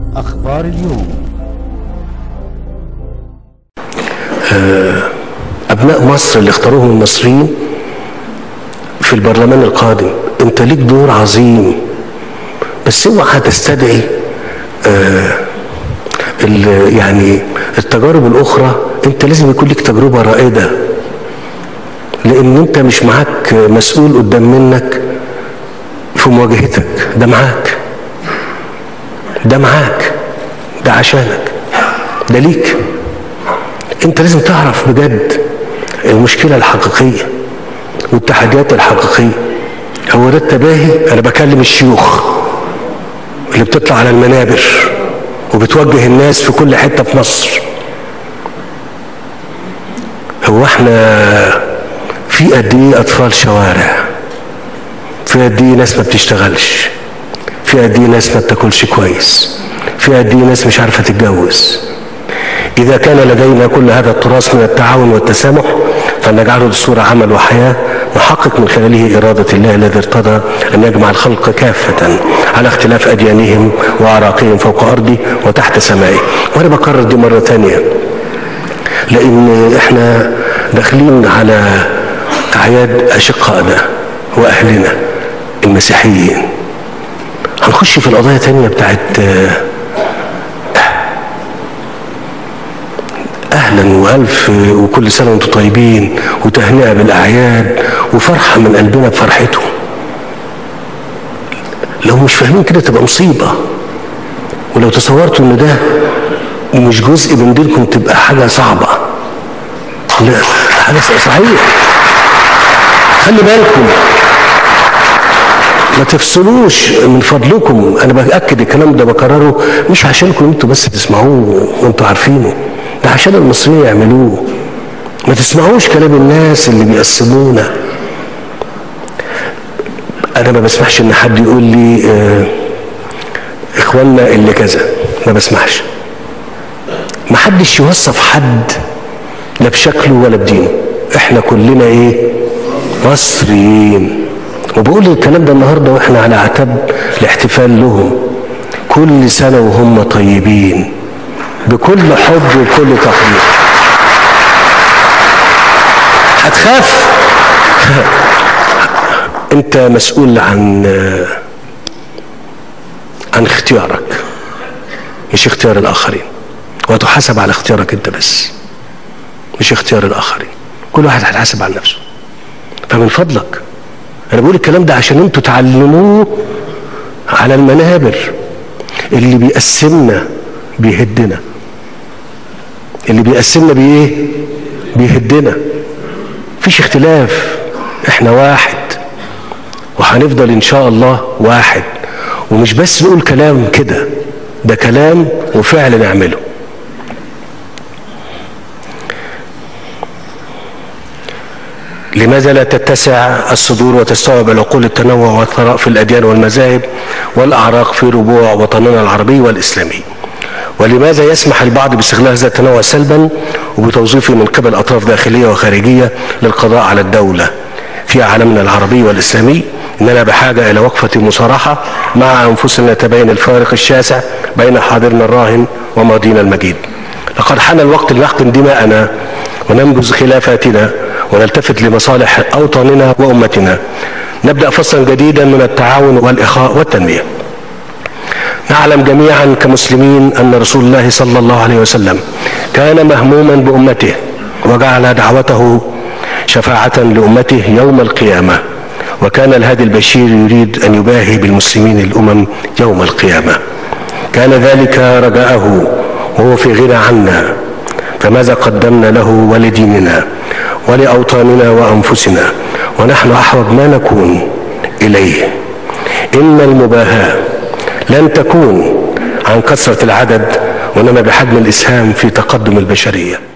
أخبار اليوم أبناء مصر اللي اختاروهم المصريين في البرلمان القادم أنت ليك دور عظيم بس اوعى تستدعي آه ال- يعني التجارب الأخرى أنت لازم يكون لك تجربة رائدة لأن أنت مش معاك مسؤول قدام منك في مواجهتك ده معاك ده معاك ده عشانك ده ليك انت لازم تعرف بجد المشكله الحقيقيه والتحديات الحقيقيه هو ده التباهي انا بكلم الشيوخ اللي بتطلع على المنابر وبتوجه الناس في كل حته في مصر هو احنا في قد ايه اطفال شوارع في قد ايه ناس ما بتشتغلش في قد ايه ناس ما بتاكلش كويس في قد ايه ناس مش عارفه تتجوز إذا كان لدينا كل هذا التراث من التعاون والتسامح فلنجعله دستور عمل وحياة نحقق من خلاله إرادة الله الذي ارتضى أن يجمع الخلق كافة على اختلاف أديانهم وأعراقهم فوق أرضه وتحت سمائه وأنا بكرر دي مرة تانية لأن إحنا داخلين على أعياد أشقائنا وأهلنا المسيحيين هنخش في القضايا تانية بتاعت آه، اهلا والف وكل سنه وانتم طيبين وتهنئه بالاعياد وفرحه من قلبنا بفرحتهم لو مش فاهمين كده تبقى مصيبه ولو تصورتوا ان ده مش جزء من دينكم تبقى حاجه صعبه لا حاجه صحيح خلي بالكم ما تفصلوش من فضلكم انا باكد الكلام ده بكرره مش عشانكم انتوا بس تسمعوه وانتوا عارفينه ده عشان المصريين يعملوه ما تسمعوش كلام الناس اللي بيقسمونا انا ما بسمحش ان حد يقول لي آه اخواننا اللي كذا ما بسمحش ما حدش يوصف حد لا بشكله ولا بدينه احنا كلنا ايه مصريين وبقول الكلام ده النهارده واحنا على اعتاب الاحتفال لهم كل سنه وهم طيبين بكل حب وكل تقدير هتخاف انت مسؤول عن عن اختيارك مش اختيار الاخرين وتحاسب على اختيارك انت بس مش اختيار الاخرين كل واحد هيتحاسب على نفسه فمن فضلك انا بقول الكلام ده عشان انتوا تعلموه على المنابر اللي بيقسمنا بيهدنا اللي بيقسمنا بايه بيهدنا مفيش اختلاف احنا واحد وهنفضل ان شاء الله واحد ومش بس نقول كلام كده ده كلام وفعل نعمله لماذا لا تتسع الصدور وتستوعب العقول التنوع والثراء في الأديان والمذاهب والأعراق في ربوع وطننا العربي والإسلامي ولماذا يسمح البعض باستغلال هذا التنوع سلبا وبتوظيفه من قبل أطراف داخلية وخارجية للقضاء على الدولة في عالمنا العربي والإسلامي إننا بحاجة إلى وقفة مصارحة مع أنفسنا تبين الفارق الشاسع بين حاضرنا الراهن وماضينا المجيد لقد حان الوقت لنحقن دماءنا وننبذ خلافاتنا ونلتفت لمصالح أوطاننا وأمتنا نبدأ فصلا جديدا من التعاون والإخاء والتنمية نعلم جميعا كمسلمين أن رسول الله صلى الله عليه وسلم كان مهموما بأمته وجعل دعوته شفاعة لأمته يوم القيامة وكان الهادي البشير يريد أن يباهي بالمسلمين الأمم يوم القيامة كان ذلك رجاءه وهو في غنى عنا فماذا قدمنا له ولديننا ولأوطاننا وأنفسنا ونحن أحوج ما نكون إليه إن المباهاة لن تكون عن كثرة العدد وإنما بحجم الإسهام في تقدم البشرية